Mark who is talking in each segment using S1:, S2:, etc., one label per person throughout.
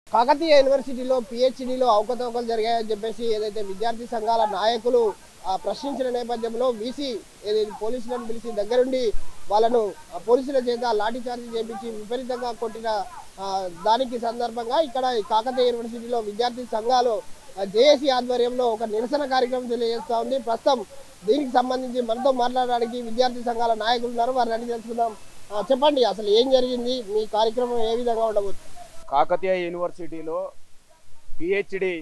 S1: కాకతీయ యూనివర్సిటీలో పిహెచ్డిలో అవకతవకలు జరిగాయని చెప్పేసి ఏదైతే విద్యార్థి సంఘాల నాయకులు ఆ, ప్రశ్నించిన నేపథ్యంలో వీసీ ఏదైతే పోలీసులను పిలిచి దగ్గరుండి వాళ్ళను ఆ, పోలీసుల చేత లాఠీ చార్జీ చేపించి విపరీతంగా కొట్టిన ఆ, దానికి సందర్భంగా ఇక్కడ ఈ కాకతీయ యూనివర్సిటీలో విద్యార్థి సంఘాలు జేఏసీ ఆధ్వర్యంలో ఒక నిరసన కార్యక్రమం తెలియజేస్తా ఉంది ప్రస్తుతం దీనికి సంబంధించి మనతో మాట్లాడడానికి విద్యార్థి సంఘాల నాయకులు ఉన్నారు వారిని అడిగి తెలుసుకుందాం ఆ, చెప్పండి అసలు ఏం జరిగింది మీ కార్యక్రమం ఏ విధంగా ఉండబోతుంది
S2: కాకతీయ యూనివర్సిటీలో పిహెచ్డి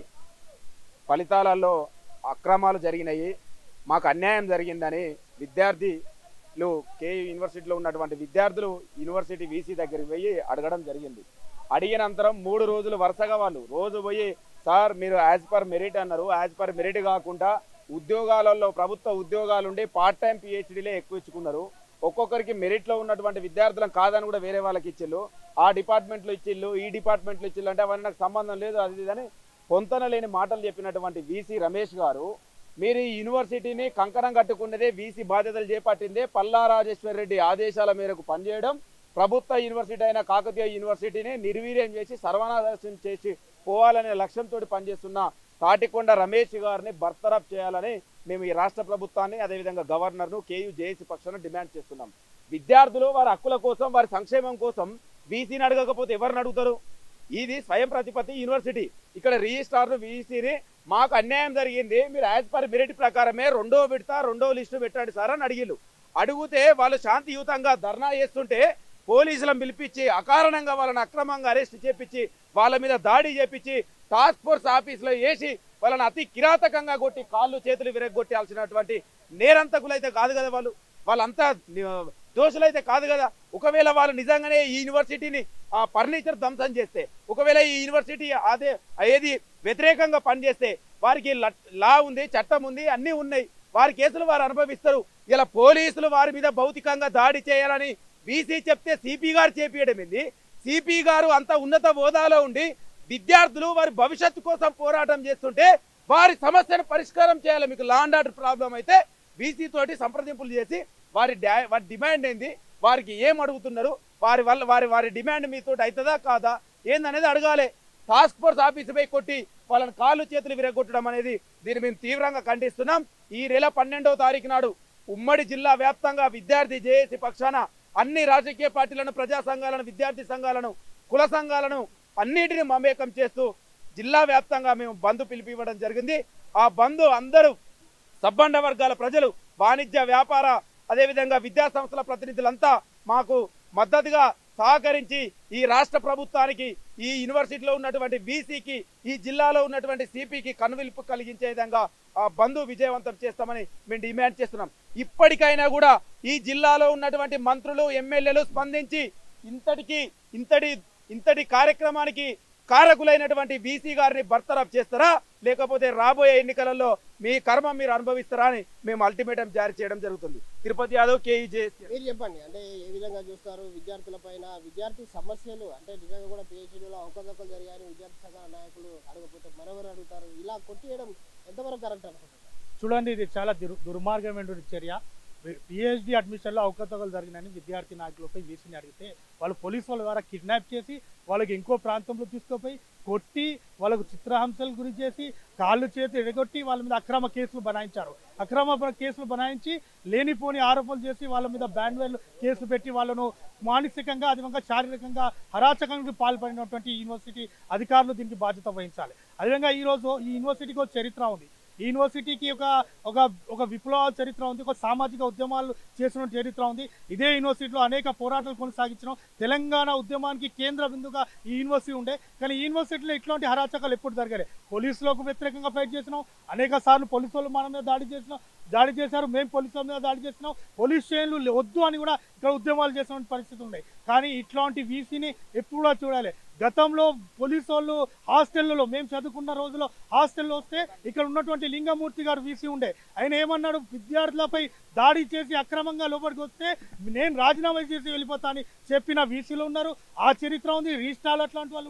S2: ఫలితాలలో అక్రమాలు జరిగినాయి మాకు అన్యాయం జరిగిందని విద్యార్థులు కేయూ యూనివర్సిటీలో ఉన్నటువంటి విద్యార్థులు యూనివర్సిటీ వీసీ దగ్గరికి పోయి అడగడం జరిగింది అడిగినంతరం మూడు రోజులు వరుసగా వాళ్ళు రోజు పోయి సార్ మీరు యాజ్ పర్ మెరిట్ అన్నారు యాజ్ పర్ మెరిట్ కాకుండా ఉద్యోగాలలో ప్రభుత్వ ఉద్యోగాలుండి పార్ట్ టైం పిహెచ్డీలే ఎక్కువ ఇచ్చుకున్నారు ఒక్కొక్కరికి మెరిట్లో ఉన్నటువంటి విద్యార్థులను కాదని కూడా వేరే వాళ్ళకి ఇచ్చిళ్ళు ఆ డిపార్ట్మెంట్లో ఇచ్చిళ్ళు ఈ డిపార్ట్మెంట్లో ఇచ్చిళ్ళు అంటే అవన్నీ నాకు సంబంధం లేదు అది ఇది అని పొంతన లేని మాటలు చెప్పినటువంటి వీసీ రమేష్ గారు మీరు ఈ యూనివర్సిటీని కంకణం కట్టుకున్నదే వీసీ బాధ్యతలు చేపట్టిందే పల్లా రాజేశ్వర్ రెడ్డి ఆదేశాల మేరకు పనిచేయడం ప్రభుత్వ యూనివర్సిటీ అయిన కాకతీయ యూనివర్సిటీని నిర్వీర్యం చేసి సర్వనాశనం చేసి పోవాలనే లక్ష్యంతో పనిచేస్తున్న తాటికొండ రమేష్ గారిని బర్తరఫ్ చేయాలని మేము ఈ రాష్ట్ర ప్రభుత్వాన్ని అదేవిధంగా గవర్నర్ను కేయూ జేఏసీ పక్షాన డిమాండ్ చేస్తున్నాం విద్యార్థులు వారి హక్కుల కోసం వారి సంక్షేమం కోసం వీసీని అడగకపోతే ఎవరిని అడుగుతారు ఇది స్వయం ప్రతిపత్తి యూనివర్సిటీ ఇక్కడ రిజిస్ట్రార్ వీసీని మాకు అన్యాయం జరిగింది మీరు యాజ్ పర్ మెరిట్ ప్రకారమే రెండో విడత రెండో లిస్టు పెట్టండి సార్ అని అడిగిళ్ళు అడిగితే వాళ్ళు శాంతియుతంగా ధర్నా చేస్తుంటే పోలీసులను పిలిపించి అకారణంగా వాళ్ళని అక్రమంగా అరెస్ట్ చేపించి వాళ్ళ మీద దాడి చేపించి టాస్క్ ఫోర్స్ ఆఫీసులో వేసి వాళ్ళని అతి కిరాతకంగా కొట్టి కాళ్ళు చేతులు విరగొట్టాల్సినటువంటి నేరంతకులైతే కాదు కదా వాళ్ళు వాళ్ళంతా ని- దోషులైతే కాదు కదా ఒకవేళ వాళ్ళు నిజంగానే ఈ యూనివర్సిటీని ఆ ఫర్నిచర్ ధ్వంసం చేస్తే ఒకవేళ ఈ యూనివర్సిటీ అదే ఏది వ్యతిరేకంగా పనిచేస్తే వారికి ల- లా ఉంది చట్టం ఉంది అన్నీ ఉన్నాయి వారి కేసులు వారు అనుభవిస్తారు ఇలా పోలీసులు వారి మీద భౌతికంగా దాడి చేయాలని బీసీ చెప్తే సిపి గారు చేపియడం ఏంది సిపి గారు అంత ఉన్నత హోదాలో ఉండి విద్యార్థులు వారి భవిష్యత్తు కోసం పోరాటం చేస్తుంటే వారి సమస్యను పరిష్కారం చేయాలి మీకు లా అండ్ ఆర్డర్ ప్రాబ్లం అయితే బీసీ తోటి సంప్రదింపులు చేసి వారి డా- వారి డిమాండ్ ఏంది వారికి ఏం అడుగుతున్నారు వారి వల్ల వారి వారి డిమాండ్ మీతో అవుతుందా కాదా ఏందనేది అడగాలి టాస్క్ ఫోర్స్ ఆఫీస్ పై కొట్టి వాళ్ళని కాళ్ళు చేతులు విరగొట్టడం అనేది దీన్ని మేము తీవ్రంగా ఖండిస్తున్నాం ఈ నెల పన్నెండవ తారీఖు నాడు ఉమ్మడి జిల్లా వ్యాప్తంగా విద్యార్థి జేఏసీ పక్షాన అన్ని రాజకీయ పార్టీలను ప్రజా సంఘాలను విద్యార్థి సంఘాలను కుల సంఘాలను అన్నిటిని మమేకం చేస్తూ జిల్లా వ్యాప్తంగా మేము బంద్ పిలిపివ్వడం జరిగింది ఆ బంద్ అందరూ సబ్బండ వర్గాల ప్రజలు వాణిజ్య వ్యాపార అదేవిధంగా విద్యా సంస్థల ప్రతినిధులంతా మాకు మద్దతుగా సహకరించి ఈ రాష్ట్ర ప్రభుత్వానికి ఈ యూనివర్సిటీలో ఉన్నటువంటి బీసీకి ఈ జిల్లాలో ఉన్నటువంటి సిపికి కనువిలుపు కలిగించే విధంగా ఆ బంధు విజయవంతం చేస్తామని మేము డిమాండ్ చేస్తున్నాం ఇప్పటికైనా కూడా ఈ జిల్లాలో ఉన్నటువంటి మంత్రులు ఎమ్మెల్యేలు స్పందించి ఇంతటికి ఇంతటి ఇంతటి కార్యక్రమానికి కారకులైనటువంటి బీసీ గారిని బర్తరఫ్ చేస్తారా లేకపోతే రాబోయే ఎన్నికలలో మీ కర్మ మీరు అనుభవిస్తారా అని మేము అల్టిమేటం జారీ చేయడం జరుగుతుంది తిరుపతి యాదవ్ కేఈజేఎస్
S1: మీరు చెప్పండి అంటే ఏ విధంగా చూస్తారు విద్యార్థుల పైన విద్యార్థి సమస్యలు అంటే నిజంగా కూడా పిహెచ్డీలో అవకతవకలు జరిగాయని విద్యార్థి సంఘాల నాయకులు అడగకపోతే మరెవరు అడుగుతారు ఇలా కొట్టియడం ఎంతవరకు కరెక్ట్ అనుకుంటున్నారు
S3: చూడండి ఇది చాలా దుర్ దుర్మార్గమైనటువంటి చర్య పిహెచ్డి అడ్మిషన్లో అవకతవకలు జరిగినాయని విద్యార్థి నాయకులపై వీసీని అడిగితే వాళ్ళు పోలీసు వాళ్ళ ద్వారా కిడ్నాప్ చేసి వాళ్ళకి ఇంకో ప్రాంతంలో తీసుకుపోయి కొట్టి వాళ్ళకు చిత్రహింసలు గురి చేసి కాళ్ళు చేతి ఎడగొట్టి వాళ్ళ మీద అక్రమ కేసులు బనాయించారు అక్రమ ప- కేసులు బనాయించి లేనిపోని ఆరోపణలు చేసి వాళ్ళ మీద బ్యాండ్ కేసులు పెట్టి వాళ్ళను మానసికంగా అదేవిధంగా శారీరకంగా హరాచకానికి పాల్పడినటువంటి ఈ యూనివర్సిటీ అధికారులు దీనికి బాధ్యత వహించాలి అదేవిధంగా ఈరోజు ఈ యూనివర్సిటీకి ఒక చరిత్ర ఉంది ఈ యూనివర్సిటీకి ఒక ఒక ఒక విప్లవ చరిత్ర ఉంది ఒక సామాజిక ఉద్యమాలు చేసిన చరిత్ర ఉంది ఇదే యూనివర్సిటీలో అనేక పోరాటాలు కొనసాగించడం తెలంగాణ ఉద్యమానికి కేంద్ర బిందుగా ఈ యూనివర్సిటీ ఉండే కానీ ఈ యూనివర్సిటీలో ఇట్లాంటి హరాచకాలు ఎప్పుడు జరగలేదు పోలీసులకు వ్యతిరేకంగా ఫైట్ చేసినాం అనేక సార్లు పోలీసు వాళ్ళు మన మీద దాడి చేసినాం దాడి చేశారు మేము పోలీసుల మీద దాడి చేసినాం పోలీస్ స్టేషన్లు వద్దు అని కూడా ఇక్కడ ఉద్యమాలు చేసిన పరిస్థితి ఉన్నాయి కానీ ఇట్లాంటి వీసీని ఎప్పుడు కూడా చూడాలి గతంలో పోలీసు వాళ్ళు హాస్టళ్లలో మేము చదువుకున్న రోజుల్లో హాస్టల్లో వస్తే ఇక్కడ ఉన్నటువంటి లింగమూర్తి గారు వీసీ ఉండే ఆయన ఏమన్నాడు విద్యార్థులపై దాడి చేసి అక్రమంగా లోపలికి వస్తే నేను రాజీనామా చేసి వెళ్ళిపోతా అని చెప్పిన వీసీలు ఉన్నారు ఆ చరిత్ర ఉంది రిజిస్ట్రాల్ అట్లాంటి వాళ్ళు ఉండే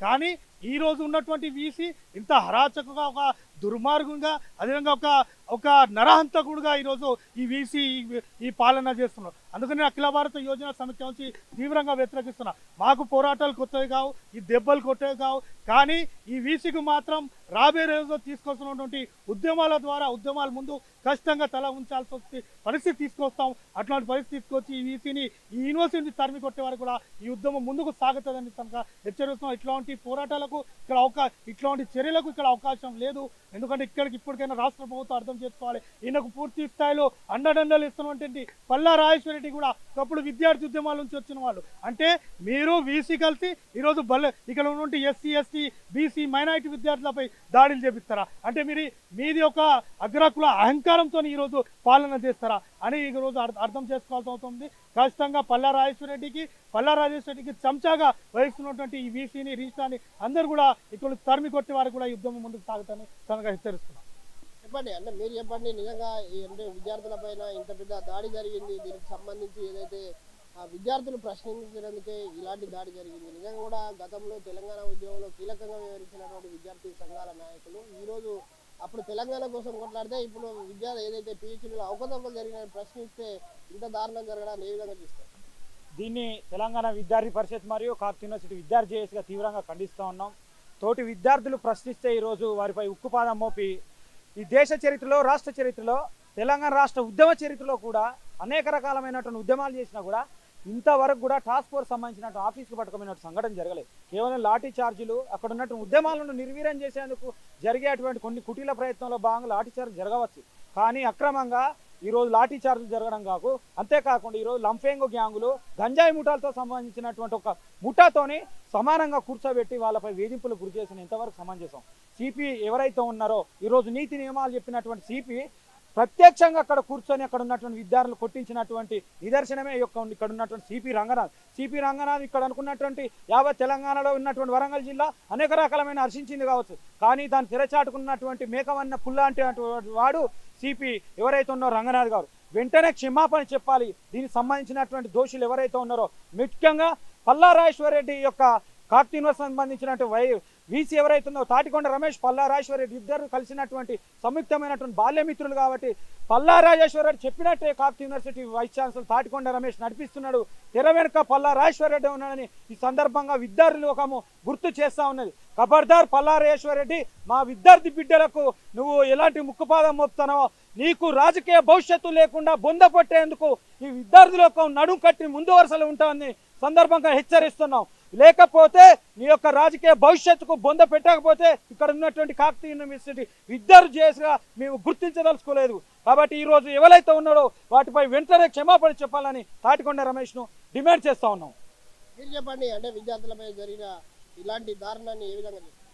S3: కానీ ఈ రోజు ఉన్నటువంటి వీసీ ఇంత హరాచకగా ఒక దుర్మార్గంగా అదేవిధంగా ఒక ఒక నరహంతకుడుగా ఈరోజు ఈ వీసీ ఈ పాలన చేస్తున్నారు అందుకని అఖిల భారత యోజన సమితి నుంచి తీవ్రంగా వ్యతిరేకిస్తున్నా మాకు పోరాటాలు కొత్తవి కావు ఈ దెబ్బలు కొత్తవి కావు కానీ ఈ వీసీకి మాత్రం రాబోయే రోజుల్లో తీసుకొస్తున్నటువంటి ఉద్యమాల ద్వారా ఉద్యమాల ముందు కష్టంగా తల ఉంచాల్సి వస్తే పరిస్థితి తీసుకొస్తాం అట్లాంటి పరిస్థితి తీసుకొచ్చి ఈ వీసీని ఈ యూనివర్సిటీ తరిమి కొట్టే వరకు కూడా ఈ ఉద్యమం ముందుకు సాగుతుందని కనుక హెచ్చరిస్తున్నాం ఇట్లాంటి పోరాటాలకు ఇక్కడ అవకా ఇట్లాంటి చర్యలకు ఇక్కడ అవకాశం లేదు ఎందుకంటే ఇక్కడికి ఇప్పటికైనా రాష్ట్ర ప్రభుత్వం అర్థం చేసుకోవాలి ఈయనకు పూర్తి స్థాయిలో అండదండలు ఇస్తున్నటువంటి పల్లా రాజేశ్వర రెడ్డి కూడా ఒకప్పుడు విద్యార్థి ఉద్యమాల నుంచి వచ్చిన వాళ్ళు అంటే మీరు వీసీ కలిసి ఈరోజు బల్ల ఇక్కడ ఉన్నటువంటి ఎస్సీ ఎస్టీ బీసీ మైనారిటీ విద్యార్థులపై దాడులు చేపిస్తారా అంటే మీరు మీది ఒక అగ్రకుల అహంకారంతో ఈరోజు పాలన చేస్తారా అని ఈ రోజు అర్థ- అర్థం చేసుకోవాల్సి అవుతుంది ఖచ్చితంగా పల్లా రాజేశ్వర రెడ్డికి పల్లా రాజేశ్వర రెడ్డికి చెంచాగా వహిస్తున్నటువంటి ఈ వీసీని రిజిస్టాన్ని అందరూ కూడా ఇక్కడ తరిమి కొట్టే వారు కూడా ఈ ఉద్యమం ముందుకు సాగుతారని తనగా హెచ్చరిస్తున్నాం
S1: చెప్పండి అంటే మీరు చెప్పండి నిజంగా ఈ అంటే విద్యార్థుల పైన ఇంత పెద్ద దాడి జరిగింది దీనికి సంబంధించి ఏదైతే ఆ విద్యార్థులు ప్రశ్నించినందుకే ఇలాంటి దాడి జరిగింది నిజంగా కూడా గతంలో తెలంగాణ ఉద్యమంలో కీలకంగా వ్యవహరించినటువంటి విద్యార్థి సంఘాల నాయకులు ఈ రోజు అప్పుడు తెలంగాణ కోసం కొట్లాడితే ఇప్పుడు విద్యా ఏదైతే పిహెచ్డీలో అవకతవకలు జరిగిన ప్రశ్నిస్తే ఇంత దారుణం జరగడాన్ని ఏ విధంగా చూస్తారు
S4: దీన్ని తెలంగాణ విద్యార్థి పరిషత్ మరియు కాకతీయ యూనివర్సిటీ విద్యార్థి జేఏసీగా తీవ్రంగా ఖండిస్తూ ఉన్నాం తోటి విద్యార్థులు ప్రశ్నిస్తే ఈరోజు వారిపై ఉక్కుపాదం మోపి ఈ దేశ చరిత్రలో రాష్ట్ర చరిత్రలో తెలంగాణ రాష్ట్ర ఉద్యమ చరిత్రలో కూడా అనేక రకాలమైనటువంటి ఉద్యమాలు చేసినా కూడా ఇంతవరకు కూడా టాస్క్ ఫోర్స్ సంబంధించిన ఆఫీస్కి పట్టుకుపోయిన సంఘటన జరగలేదు కేవలం లాఠీ చార్జీలు అక్కడ ఉన్నటువంటి ఉద్యమాలను నిర్వీర్యం చేసేందుకు జరిగేటువంటి కొన్ని కుటీల ప్రయత్నంలో భాగంగా లాఠీ చార్జ్ జరగవచ్చు కానీ అక్రమంగా ఈరోజు లాఠీ చార్జీలు జరగడం కాకు అంతేకాకుండా ఈరోజు లంఫేంగు గ్యాంగులు గంజాయి ముఠాలతో సంబంధించినటువంటి ఒక ముఠాతోని సమానంగా కూర్చోబెట్టి వాళ్ళపై వేధింపులు గురి చేసిన ఎంతవరకు సమంజసం సిపి ఎవరైతే ఉన్నారో ఈరోజు నీతి నియమాలు చెప్పినటువంటి సిపి ప్రత్యక్షంగా అక్కడ కూర్చొని అక్కడ ఉన్నటువంటి విద్యార్థులు కొట్టించినటువంటి నిదర్శనమే ఈ యొక్క ఇక్కడ ఉన్నటువంటి సిపి రంగనాథ్ సిపి రంగనాథ్ ఇక్కడ అనుకున్నటువంటి యావత్ తెలంగాణలో ఉన్నటువంటి వరంగల్ జిల్లా అనేక రకాలమైన హర్షించింది కావచ్చు కానీ దాన్ని తెరచాటుకున్నటువంటి మేకవన్న పుల్ల అంటే వాడు సిపి ఎవరైతే ఉన్నారో రంగనాథ్ గారు వెంటనే క్షమాపణ చెప్పాలి దీనికి సంబంధించినటువంటి దోషులు ఎవరైతే ఉన్నారో ముఖ్యంగా పల్లారాజేశ్వర రెడ్డి యొక్క కాకతీయ సంబంధించినటువంటి వై వీసీ ఎవరైతే ఉందో తాటికొండ రమేష్ పల్లా రాజేశ్వర రెడ్డి ఇద్దరు కలిసినటువంటి సంయుక్తమైనటువంటి బాల్యమిత్రులు కాబట్టి పల్లా రాజేశ్వర రెడ్డి చెప్పినట్టే Kakatiya university vice chancellor Thatikonda Ramesh నడిపిస్తున్నాడు తెర వెనుక పల్లా రాజేశ్వర రెడ్డి ఉన్నాడని ఈ సందర్భంగా విద్యార్థులు ఒకము గుర్తు చేస్తా ఉన్నది ఖబర్దార్ పల్లా రాజేశ్వర రెడ్డి మా విద్యార్థి బిడ్డలకు నువ్వు ఎలాంటి ముక్కుపాదం మోపుతున్నావో నీకు రాజకీయ భవిష్యత్తు లేకుండా బొంద పట్టేందుకు ఈ విద్యార్థులకు నడుం కట్టి ముందు వరుసలో ఉంటామని సందర్భంగా హెచ్చరిస్తున్నాం లేకపోతే నీ యొక్క రాజకీయ భవిష్యత్తుకు బొంద పెట్టకపోతే ఇక్కడ ఉన్నటువంటి కాకతీయ యూనివర్సిటీ విద్యార్థి చేసిగా మేము గుర్తించదలుచుకోలేదు కాబట్టి ఈ రోజు ఎవరైతే ఉన్నారో వాటిపై వెంటనే క్షమాపణ చెప్పాలని తాటికొండ రమేష్ను డిమాండ్ చేస్తా ఉన్నాం
S1: మీరు చెప్పండి అంటే విద్యార్థులపై జరిగిన ఇలాంటి దారుణాన్ని ఏ విధంగా చూస్తారు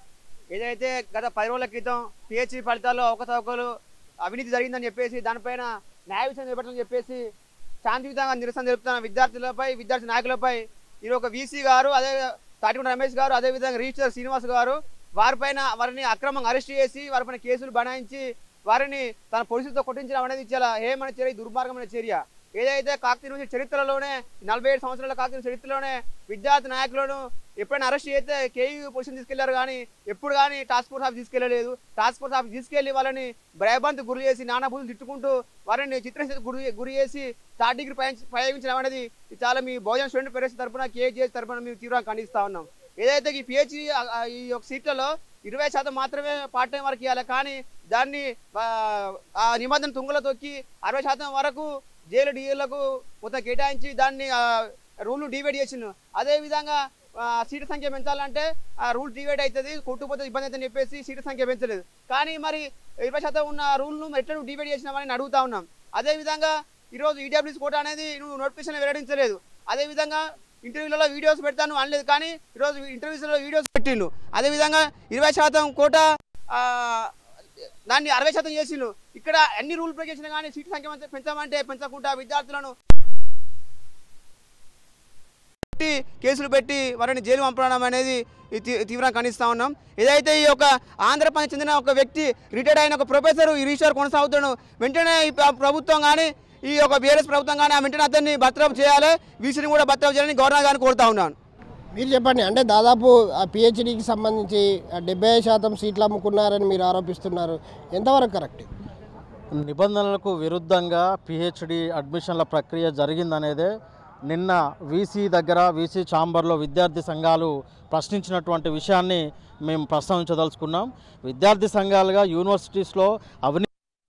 S5: ఏదైతే గత పది రోజుల క్రితం పిహెచ్డి ఫలితాల్లో అవకతవకలు అవినీతి జరిగిందని చెప్పేసి దానిపైన న్యాయ విషయం చేపట్టాలని చెప్పేసి శాంతియుతంగా నిరసన తెలుపుతున్న విద్యార్థులపై విద్యార్థి నాయకులపై ఈ ఒక వీసీ గారు అదే తాటికొండ రమేష్ గారు అదేవిధంగా రిజిస్టర్ శ్రీనివాస్ గారు వారిపైన వారిని అక్రమంగా అరెస్ట్ చేసి వారిపైన కేసులు బనాయించి వారిని తన పోలీసులతో కొట్టించడం అనేది చాలా హేమైన చర్య దుర్మార్గమైన చర్య ఏదైతే కాకతీయ యూనివర్సిటీ చరిత్రలోనే నలభై ఏడు సంవత్సరాల కాకతీయ చరిత్రలోనే విద్యార్థి నాయకులను ఎప్పుడైనా అరెస్ట్ చేస్తే కేయూ పొజిషన్ తీసుకెళ్లారు కానీ ఎప్పుడు కానీ టాస్క్ ఫోర్స్ ఆఫీస్ తీసుకెళ్లలేదు టాస్క్ ఫోర్స్ ఆఫీస్ తీసుకెళ్లి వాళ్ళని భయభ్రాంతి గురి చేసి నానా బుద్ధులు తిట్టుకుంటూ వారిని చిత్రహింసకు గురి గురి చేసి థర్డ్ డిగ్రీ ప్రయోగించ- ప్రయోగించడం అనేది ఇది చాలా మీ బహుజన స్టూడెంట్ పేరెంట్స్ తరపున కేజీఎస్ తరపున మేము తీవ్రంగా ఖండిస్తా ఉన్నాం ఏదైతే ఈ పిహెచ్డి ఈ యొక్క సీట్లలో ఇరవై శాతం మాత్రమే పార్ట్ టైం వరకు ఇవ్వాలి కానీ దాన్ని ఆ, ఆ నిబంధన తుంగలో తొక్కి అరవై శాతం వరకు జైలు డిఏలకు మొత్తం కేటాయించి దాన్ని రూల్ డివైడ్ చేసిండు అదేవిధంగా ఆ, సీట్ల సంఖ్య పెంచాలంటే ఆ రూల్ డివైడ్ అవుతుంది కొట్టుపోతే ఇబ్బంది అవుతుందని చెప్పేసి సీట్ల సంఖ్య పెంచలేదు కానీ మరి ఇరవై శాతం ఉన్న రూల్ను ఎట్లా నువ్వు డివైడ్ చేసినామని నేను అడుగుతా ఉన్నాం అదేవిధంగా ఈరోజు ఈడబ్ల్యూసీ కోట అనేది నువ్వు నోటిఫికేషన్ వెల్లడించలేదు అదేవిధంగా ఇంటర్వ్యూలలో వీడియోస్ పెడతాను అనలేదు కానీ ఈరోజు ఇంటర్వ్యూస్లో వీడియోస్ పెట్టిండు అదేవిధంగా ఇరవై శాతం కోట ఆ, దాన్ని అరవై శాతం చేసిండు ఇక్కడ అన్ని రూల్ బ్రేక్ చేసినా కానీ సీట్ సంఖ్య పెంచ- పెంచమంటే పెంచకుండా విద్యార్థులను పెట్టి కేసులు పెట్టి వారిని జైలు పంపడం అనేది ఈ తీ- తీవ్రంగా ఖండిస్తా ఉన్నాం ఏదైతే ఈ యొక్క ఆంధ్రప్రదేశ్ చెందిన ఒక వ్యక్తి రిటైర్డ్ అయిన ఒక ప్రొఫెసర్ ఈ రీసెర్చ్ కొనసాగుతున్నాడు వెంటనే ఈ ప్ర- ప్రభుత్వం కానీ ఈ యొక్క బీఆర్ఎస్ ప్రభుత్వం కానీ ఆ వెంటనే అతన్ని భర్తరఫ్ చేయాలి వీసీని కూడా భర్తరఫ్ చేయాలని గవర్నర్ గారిని కోరుతా ఉన్నాను
S1: మీరు చెప్పండి అంటే దాదాపు ఆ పిహెచ్డికి సంబంధించి డెబ్బై శాతం సీట్లు అమ్ముకున్నారని మీరు ఆరోపిస్తున్నారు ఎంతవరకు కరెక్ట్
S6: నిబంధనలకు విరుద్ధంగా పిహెచ్డి అడ్మిషన్ల ప్రక్రియ జరిగిందనేదే నిన్న వీసీ దగ్గర వీసీ ఛాంబర్లో విద్యార్థి సంఘాలు ప్రశ్నించినటువంటి విషయాన్ని మేము ప్రస్తావించదలుచుకున్నాం విద్యార్థి సంఘాలుగా యూనివర్సిటీస్లో అవినీతి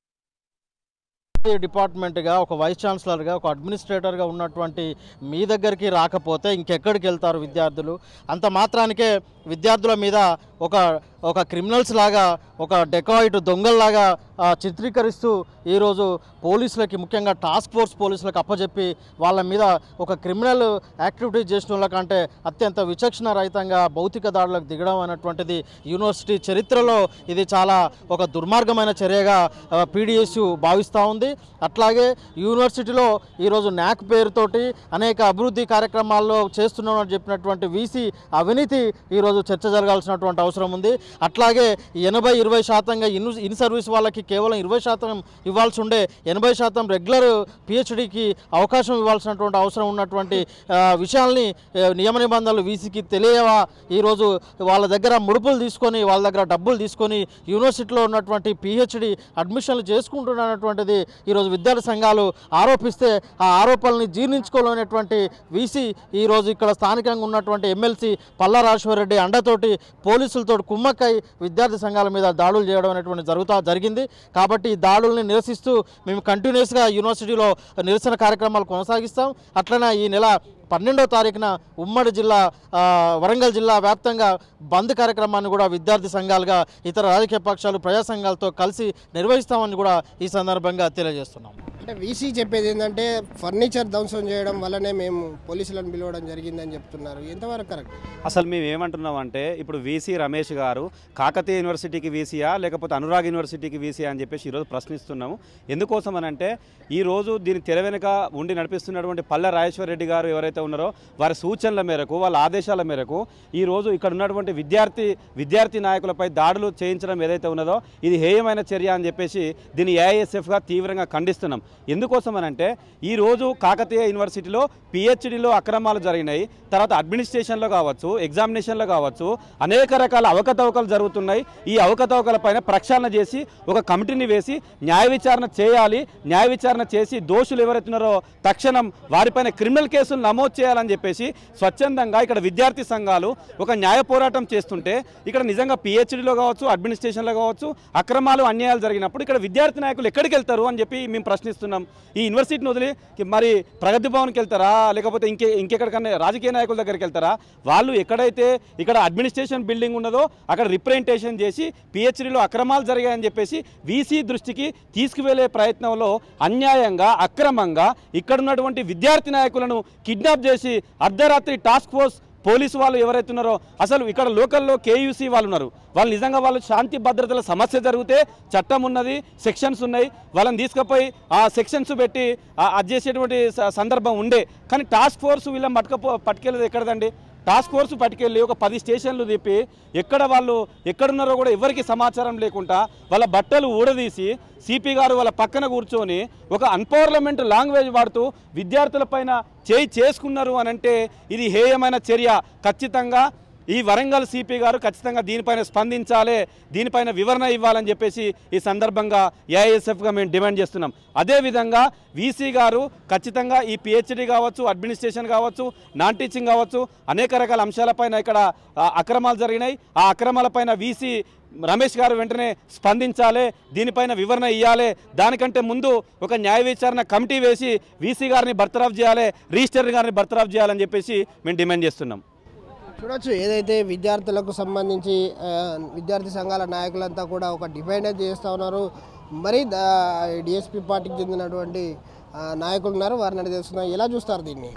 S6: డిపార్ట్మెంట్గా ఒక వైస్ ఛాన్సలర్గా ఒక అడ్మినిస్ట్రేటర్గా ఉన్నటువంటి మీ దగ్గరికి రాకపోతే ఇంకెక్కడికి వెళ్తారు విద్యార్థులు అంత మాత్రానికే విద్యార్థుల మీద ఒక ఒక క్రిమినల్స్ లాగా ఒక డెకాయిట్ దొంగల్లాగా ఆ, చిత్రీకరిస్తూ ఈరోజు పోలీసులకి ముఖ్యంగా టాస్క్ ఫోర్స్ పోలీసులకు అప్పచెప్పి వాళ్ళ మీద ఒక క్రిమినల్ యాక్టివిటీ చేసిన వాళ్ళకంటే అత్యంత విచక్షణ రహితంగా భౌతిక దాడులకు దిగడం అనేటువంటిది యూనివర్సిటీ చరిత్రలో ఇది చాలా ఒక దుర్మార్గమైన చర్యగా పీడిఎస్ భావిస్తూ ఉంది అట్లాగే యూనివర్సిటీలో ఈరోజు న్యాక్ పేరుతోటి అనేక అభివృద్ధి కార్యక్రమాల్లో చేస్తున్నామని చెప్పినటువంటి వీసీ అవినీతి ఈరోజు చర్చ జరగాల్సినటువంటి అవసరం ఉంది అట్లాగే ఎనభై ఇరవై శాతంగా ఇన్ ఇన్ సర్వీస్ వాళ్ళకి కేవలం ఇరవై శాతం ఇవ్వాల్సి ఉండే ఎనభై శాతం రెగ్యులర్ పిహెచ్డికి అవకాశం ఇవ్వాల్సినటువంటి అవసరం ఉన్నటువంటి ఆ, విషయాల్ని ఆ, నియమ నిబంధనలు వీసీకి తెలియవా ఈరోజు వాళ్ళ దగ్గర ముడుపులు తీసుకొని వాళ్ళ దగ్గర డబ్బులు తీసుకొని యూనివర్సిటీలో ఉన్నటువంటి పిహెచ్డి అడ్మిషన్లు చేసుకుంటున్నటువంటిది ఈరోజు విద్యార్థి సంఘాలు ఆరోపిస్తే ఆ ఆరోపణల్ని జీర్ణించుకోలేనటువంటి వీసీ ఈరోజు ఇక్కడ స్థానికంగా ఉన్నటువంటి ఎమ్మెల్సీ పల్లా రెడ్డి అండతోటి పోలీసులతో కుమ్మక్కై విద్యార్థి సంఘాల మీద దాడులు చేయడం అనేటువంటి జరుగుతా జరిగింది కాబట్టి ఈ దాడుల్ని నిరసిస్తూ మేము కంటిన్యూస్గా యూనివర్సిటీలో నిరసన కార్యక్రమాలు కొనసాగిస్తాం అట్లనే ఈ నెల పన్నెండో తారీఖున ఉమ్మడి జిల్లా ఆ, వరంగల్ జిల్లా వ్యాప్తంగా బంద్ కార్యక్రమాన్ని కూడా విద్యార్థి సంఘాలుగా ఇతర రాజకీయ పక్షాలు ప్రజా సంఘాలతో కలిసి నిర్వహిస్తామని కూడా ఈ సందర్భంగా తెలియజేస్తున్నాం
S1: అంటే వీసీ చెప్పేది ఏంటంటే ఫర్నిచర్ ధ్వంసం చేయడం వల్లనే మేము పోలీసులను పిలవడం జరిగిందని చెప్తున్నారు ఎంతవరకు కరెక్ట్
S7: అసలు మేము ఏమంటున్నాం అంటే ఇప్పుడు వీసీ రమేష్ గారు కాకతీయ యూనివర్సిటీకి వీసీయా లేకపోతే అనురాగ్ యూనివర్సిటీకి వీసీయా అని చెప్పేసి ఈరోజు ప్రశ్నిస్తున్నాము ఎందుకోసం అని అంటే ఈరోజు దీని తెర వెనుక ఉండి నడిపిస్తున్నటువంటి పల్లె రాజేశ్వర రెడ్డి గారు ఎవరైతే ఉన్నారో వారి సూచనల మేరకు వాళ్ళ ఆదేశాల మేరకు ఈరోజు ఇక్కడ ఉన్నటువంటి విద్యార్థి విద్యార్థి నాయకులపై దాడులు చేయించడం ఏదైతే ఉన్నదో ఇది హేయమైన చర్య అని చెప్పేసి దీన్ని ఏఐఎస్ఎఫ్గా తీవ్రంగా ఖండిస్తున్నాం ఎందుకోసం అని అంటే ఈరోజు కాకతీయ యూనివర్సిటీలో పిహెచ్డిలో అక్రమాలు జరిగినాయి తర్వాత అడ్మినిస్ట్రేషన్లో కావచ్చు ఎగ్జామినేషన్లో కావచ్చు అనేక రకాల అవకతవకలు జరుగుతున్నాయి ఈ అవకతవకల పైన ప్రక్షాళన చేసి ఒక కమిటీని వేసి న్యాయ విచారణ చేయాలి న్యాయ విచారణ చేసి దోషులు ఎవరైతున్నారో తక్షణం వారిపైన క్రిమినల్ కేసులు నమోదు చేయాలని చెప్పేసి స్వచ్ఛందంగా ఇక్కడ విద్యార్థి సంఘాలు ఒక న్యాయ పోరాటం చేస్తుంటే ఇక్కడ నిజంగా పిహెచ్డిలో కావచ్చు అడ్మినిస్ట్రేషన్లో కావచ్చు అక్రమాలు అన్యాయాలు జరిగినప్పుడు ఇక్కడ విద్యార్థి నాయకులు ఎక్కడికి వెళ్తారు అని చెప్పి మేము ప్రశ్నిస్తున్నాం ఈ యూనివర్సిటీని వదిలి మరి ప్రగతి భవన్కి వెళ్తారా లేకపోతే ఇంకే ఇంకెక్కడికన్నా రాజకీయ నాయకుల దగ్గరికి వెళ్తారా వాళ్ళు ఎక్కడైతే ఇక్కడ అడ్మినిస్ట్రేషన్ బిల్డింగ్ ఉన్నదో అక్కడ రిప్రజెంటేషన్ చేసి పిహెచ్డిలో అక్రమాలు జరిగాయని చెప్పేసి వీసీ దృష్టికి తీసుకువెళ్లే ప్రయత్నంలో అన్యాయంగా అక్రమంగా ఇక్కడ ఉన్నటువంటి విద్యార్థి నాయకులను కిడ్నాప్ చేసి అర్ధరాత్రి టాస్క్ ఫోర్స్ పోలీసు వాళ్ళు ఎవరైతే ఉన్నారో అసలు ఇక్కడ లోకల్లో కేయూసీ వాళ్ళు ఉన్నారు వాళ్ళు నిజంగా వాళ్ళు శాంతి భద్రతల సమస్య జరిగితే చట్టం ఉన్నది సెక్షన్స్ ఉన్నాయి వాళ్ళని తీసుకుపోయి ఆ సెక్షన్స్ పెట్టి ఆ- అది చేసేటువంటి స- సందర్భం ఉండే కానీ టాస్క్ ఫోర్స్ వీళ్ళని పట్టుకపో పట్టుకెళ్ళేది ఎక్కడదండి టాస్క్ ఫోర్స్ పట్టుకెళ్ళి ఒక పది స్టేషన్లు తిప్పి ఎక్కడ వాళ్ళు ఎక్కడున్నారో కూడా ఎవరికి సమాచారం లేకుండా వాళ్ళ బట్టలు ఊడదీసి సిపి గారు వాళ్ళ పక్కన కూర్చొని ఒక అన్పార్లమెంట్ లాంగ్వేజ్ వాడుతూ విద్యార్థులపైన చేయి చేసుకున్నారు అని అంటే ఇది హేయమైన చర్య ఖచ్చితంగా ఈ వరంగల్ సిపి గారు ఖచ్చితంగా దీనిపైన స్పందించాలి దీనిపైన వివరణ ఇవ్వాలని చెప్పేసి ఈ సందర్భంగా ఏఐఎస్ఎఫ్గా మేము డిమాండ్ చేస్తున్నాం అదేవిధంగా వీసీ గారు ఖచ్చితంగా ఈ పిహెచ్డి కావచ్చు అడ్మినిస్ట్రేషన్ కావచ్చు నాన్ టీచింగ్ కావచ్చు అనేక రకాల అంశాలపైన ఇక్కడ ఆ, అక్రమాలు జరిగినాయి ఆ అక్రమాలపైన వీసీ రమేష్ గారు వెంటనే స్పందించాలి దీనిపైన వివరణ ఇవ్వాలి దానికంటే ముందు ఒక న్యాయ విచారణ కమిటీ వేసి వీసీ గారిని బర్తరఫ్ చేయాలి రిజిస్టర్ గారిని బర్తరఫ్ చేయాలని చెప్పేసి మేము డిమాండ్ చేస్తున్నాం
S1: చూడొచ్చు ఏదైతే విద్యార్థులకు సంబంధించి ఆ, విద్యార్థి సంఘాల నాయకులంతా కూడా ఒక డిమాండ్ అయితే చేస్తూ ఉన్నారు మరి డిఎస్పి పార్టీకి చెందినటువంటి ఆ, నాయకులు ఉన్నారు వారిని అడిగి తెలుస్తున్నాం ఎలా చూస్తారు దీన్ని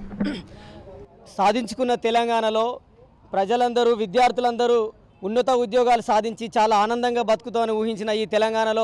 S8: సాధించుకున్న తెలంగాణలో ప్రజలందరూ విద్యార్థులందరూ ఉన్నత ఉద్యోగాలు సాధించి చాలా ఆనందంగా బతుకుతామని ఊహించిన ఈ తెలంగాణలో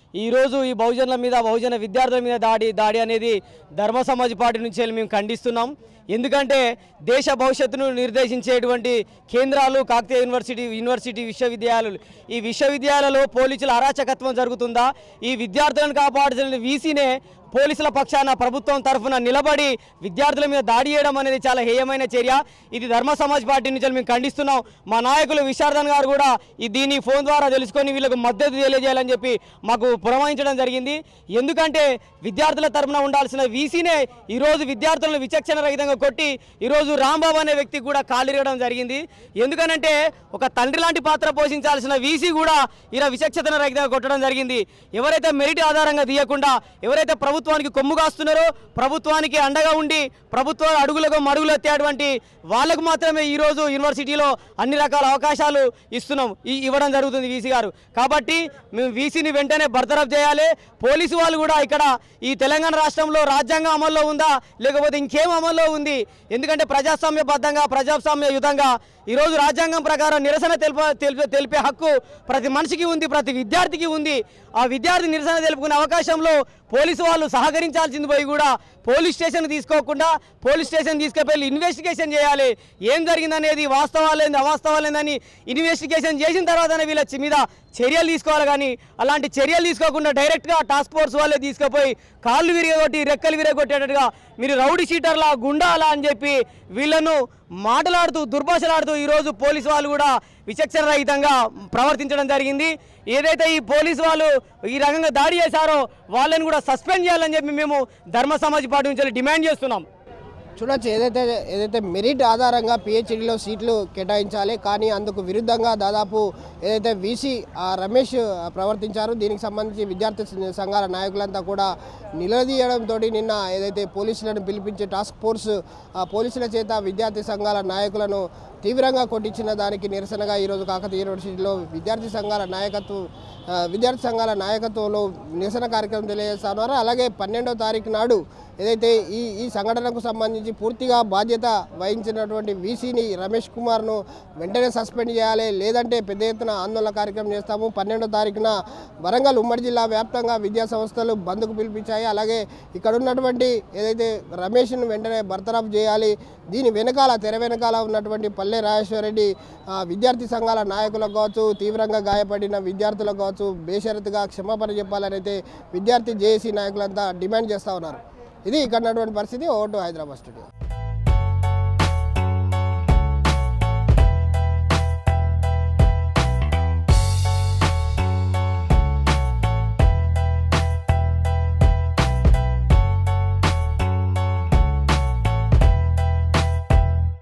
S8: ఈరోజు ఈ బహుజనుల మీద బహుజన విద్యార్థుల మీద దాడి దాడి అనేది ధర్మ సమాజ్ పార్టీ నుంచి వెళ్ళి మేము ఖండిస్తున్నాం ఎందుకంటే దేశ భవిష్యత్తును నిర్దేశించేటువంటి కేంద్రాలు కాకతీయ యూనివర్సిటీ యూనివర్సిటీ విశ్వవిద్యాలయాలు ఈ విశ్వవిద్యాలయాలలో పోలీసుల అరాచకత్వం జరుగుతుందా ఈ విద్యార్థులను కాపాడుతున్న వీసీనే పోలీసుల పక్షాన ప్రభుత్వం తరఫున నిలబడి విద్యార్థుల మీద దాడి చేయడం అనేది చాలా హేయమైన చర్య ఇది ధర్మ సమాజ్ పార్టీ నుంచి మేము ఖండిస్తున్నాం మా నాయకులు విశారదన్ గారు కూడా ఈ దీన్ని ఫోన్ ద్వారా తెలుసుకొని వీళ్ళకు మద్దతు తెలియజేయాలని చెప్పి మాకు పురమాయించడం జరిగింది ఎందుకంటే విద్యార్థుల తరఫున ఉండాల్సిన వీసీనే ఈరోజు విద్యార్థులను విచక్షణ రహితంగా కొట్టి ఈరోజు రాంబాబు అనే వ్యక్తికి కూడా కాలిరగడం జరిగింది ఎందుకనంటే ఒక తండ్రి లాంటి పాత్ర పోషించాల్సిన వీసీ కూడా ఇలా విచక్షణ రహితంగా కొట్టడం జరిగింది ఎవరైతే మెరిట్ ఆధారంగా తీయకుండా ఎవరైతే ప్రభుత్వానికి కొమ్ము కాస్తున్నారో ప్రభుత్వానికి అండగా ఉండి ప్రభుత్వ అడుగులకు మడుగులు ఎత్తేటువంటి వాళ్ళకు మాత్రమే ఈరోజు యూనివర్సిటీలో అన్ని రకాల అవకాశాలు ఇస్తున్నాం ఈ- ఇవ్వడం జరుగుతుంది వీసీ గారు కాబట్టి మేము వీసీని వెంటనే బర్తరఫ్ చేయాలి పోలీసు వాళ్ళు కూడా ఇక్కడ ఈ తెలంగాణ రాష్ట్రంలో రాజ్యాంగం అమల్లో ఉందా లేకపోతే ఇంకేం అమల్లో ఉంది ఎందుకంటే ప్రజాస్వామ్యబద్ధంగా ప్రజాస్వామ్యయుతంగా ఈరోజు రాజ్యాంగం ప్రకారం నిరసన తెలుప తెలిపే తెలిపే హక్కు ప్రతి మనిషికి ఉంది ప్రతి విద్యార్థికి ఉంది ఆ విద్యార్థి నిరసన తెలుపుకునే అవకాశంలో పోలీసు వాళ్ళు సహకరించాల్సింది పోయి కూడా పోలీస్ స్టేషన్ తీసుకోకుండా పోలీస్ స్టేషన్ తీసుకుపోయి ఇన్వెస్టిగేషన్ చేయాలి ఏం జరిగిందనేది వాస్తవాలేంది అవాస్తవాలేందని ఇన్వెస్టిగేషన్ చేసిన తర్వాతనే వీళ్ళ చి- మీద చర్యలు తీసుకోవాలి కానీ అలాంటి చర్యలు తీసుకోకుండా డైరెక్ట్గా టాస్క్ ఫోర్స్ వాళ్ళే తీసుకుపోయి కాళ్ళు విరగొట్టి రెక్కలు విరగొట్టేటట్టుగా మీరు రౌడీ షీటర్లా గుండాలా అని చెప్పి వీళ్ళను మాటలాడుతూ దుర్భాషలాడుతూ ఈరోజు పోలీసు వాళ్ళు కూడా విచక్షణ రహితంగా ప్రవర్తించడం జరిగింది ఏదైతే ఈ పోలీసు వాళ్ళు ఈ రకంగా దాడి చేశారో వాళ్ళని కూడా సస్పెండ్ చేయాలని చెప్పి మేము ధర్మ సమాజ్ పార్టీ నుంచి డిమాండ్ చేస్తున్నాం
S1: చూడొచ్చు ఏదైతే ఏదైతే మెరిట్ ఆధారంగా పిహెచ్డిలో సీట్లు కేటాయించాలి కానీ అందుకు విరుద్ధంగా దాదాపు ఏదైతే వీసీ రమేష్ ఆ, ప్రవర్తించారు దీనికి సంబంధించి విద్యార్థి స- సంఘాల నాయకులంతా కూడా నిలదీయడంతో నిన్న ఏదైతే పోలీసులను పిలిపించే టాస్క్ ఫోర్స్ ఆ పోలీసుల చేత విద్యార్థి సంఘాల నాయకులను తీవ్రంగా కొట్టించిన దానికి నిరసనగా ఈరోజు కాకతీయ యూనివర్సిటీలో విద్యార్థి సంఘాల నాయకత్వం ఆ, విద్యార్థి సంఘాల నాయకత్వంలో నిరసన కార్యక్రమం తెలియజేస్తున్నారు అలాగే పన్నెండో తారీఖు నాడు ఏదైతే ఈ ఈ సంఘటనకు సంబంధించి పూర్తిగా బాధ్యత వహించినటువంటి వీసీని రమేష్ కుమార్ను వెంటనే సస్పెండ్ చేయాలి లేదంటే పెద్ద ఎత్తున ఆందోళన కార్యక్రమం చేస్తాము పన్నెండో తారీఖున వరంగల్ ఉమ్మడి జిల్లా వ్యాప్తంగా విద్యా సంస్థలు బంద్కు పిలిపించాయి అలాగే ఇక్కడ ఉన్నటువంటి ఏదైతే రమేష్ను వెంటనే బర్తరఫ్ చేయాలి దీని వెనకాల తెర వెనకాల ఉన్నటువంటి పల్లె రాజేశ్వరరెడ్డి ఆ, విద్యార్థి సంఘాల నాయకులకు కావచ్చు తీవ్రంగా గాయపడిన విద్యార్థులకు కావచ్చు బేషరతుగా క్షమాపణ చెప్పాలని అయితే విద్యార్థి జేఏసీ నాయకులంతా డిమాండ్ చేస్తూ ఉన్నారు ఇది ఇక్కడ ఉన్నటువంటి పరిస్థితి ఓటు హైదరాబాద్ స్టూడియో